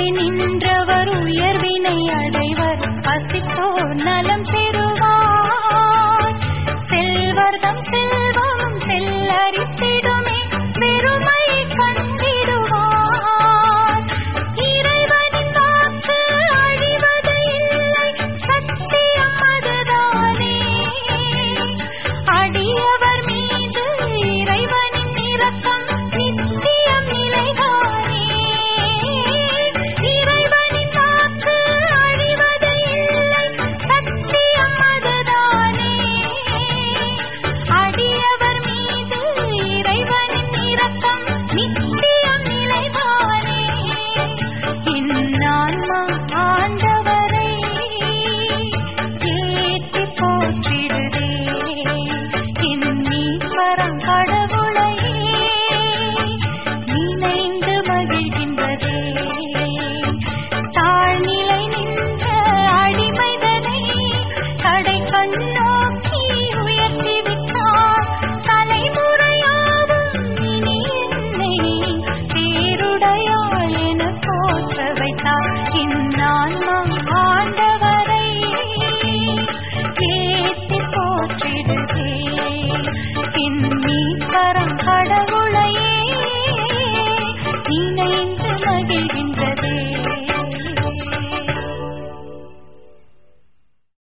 நின்றவர் உயர்வினை அடைவர் பசித்தோர் நலம் பெறுவார் செல்வர்தம் செல்வம் செல்லரித்திடுமே பெருமை கண்டிடுவார் இறைவனின் வாக்கு அழிவது இல்லை சத்தியம் அதுதானே அடியவர் மீது இறைவனின் இரக்கம் நித்தியம் நிலைதானே இறைவனின் வாக்கு அழிவது இல்லை சத்தியம் அதுதானே அடியவர் மீது இறைவனின் இரக்கம் நித்தியம் நிலைதானே இந்நான்மா ஆண்டவரை ஏற்றி போற்றிடுதே இந்நீஸ்வரம் கடவுளையே நினைந்து மகிழ்கின்றதே தாழ்நிலை நின்ற அடிமைதனை கடை கண்ணோக்கி உயர்த்தி விட்டார் தலைமுறையாவும் இனி என்னை பேருடையாள் என போற்ற வைத்தார் இந்நான்மா ஆண்டவரை ஏத்தி போற்றிடுதே இந்நீக்கரம் கடவுளையே நினைந்து மகிழ்கின்ற